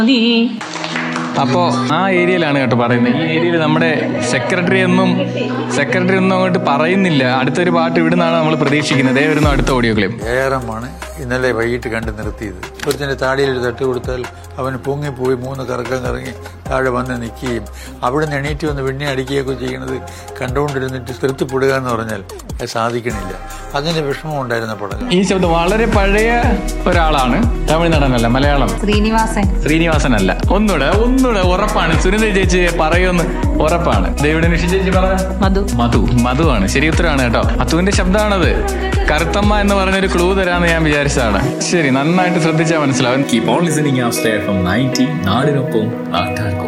അപ്പോ ആ ഏരിയയിലാണ് കേട്ടോ പറയുന്നത് ഈ ഏരിയയിൽ നമ്മുടെ സെക്രട്ടറി ഒന്നും സെക്രട്ടറി ഒന്നും അങ്ങോട്ട് പറയുന്നില്ല അടുത്തൊരു പാട്ട് ഇവിടുന്നാണ് നമ്മൾ പ്രതീക്ഷിക്കുന്നത് ദേ വരുന്നു അടുത്ത ഓഡിയോ ക്ലിപ്പ് ഏറമാണ് ഇന്നലെ വൈകിട്ട് കണ്ട് നിർത്തിയത് ഒരുത്തൻ്റെ താടിയിൽ ഒരു തട്ട് കൊടുത്താൽ അവൻ പൊങ്ങിപ്പോയി മൂന്ന് കറക്കം കറങ്ങി താഴെ വന്ന് നിൽക്കുകയും അവിടെ നിന്ന് എണീറ്റ് വന്ന് വെണ്ണി അടിക്കുകയൊക്കെ ചെയ്യുന്നത് കണ്ടുകൊണ്ടിരുന്നിട്ട് തൃപ്തിപ്പെടുക എന്ന് പറഞ്ഞാൽ അത് സാധിക്കണില്ല അങ്ങനെ വിഷമം ഉണ്ടായിരുന്ന പടങ്ങൾ ഈ ശബ്ദം വളരെ പഴയ ഒരാളാണ് തമിഴ് നടനല്ല മലയാളം ശ്രീനിവാസൻ ശ്രീനിവാസൻ അല്ല ഒന്നുകൂടെ ഒന്നുകൂടെ ഉറപ്പാണ് സുനിത ചേച്ചി പറയുമെന്ന് ഉറപ്പാണ് ദേവിടെ നിഷി ചേച്ചി പറ മധു മധു മധുവാണ് ശരി ഉത്തരമാണ് കേട്ടോ മധുവിന്റെ ശബ്ദമാണത് കറുത്തമ്മ എന്ന് പറഞ്ഞൊരു ക്ലൂ തരാന്ന് ഞാൻ വിചാരിച്ചതാണ് ശരി നന്നായിട്ട് ശ്രദ്ധിച്ചാൽ മനസ്സിലാവും Keep on listening after from 90 നാടിനൊപ്പം നാട്ടാർക്കൊപ്പം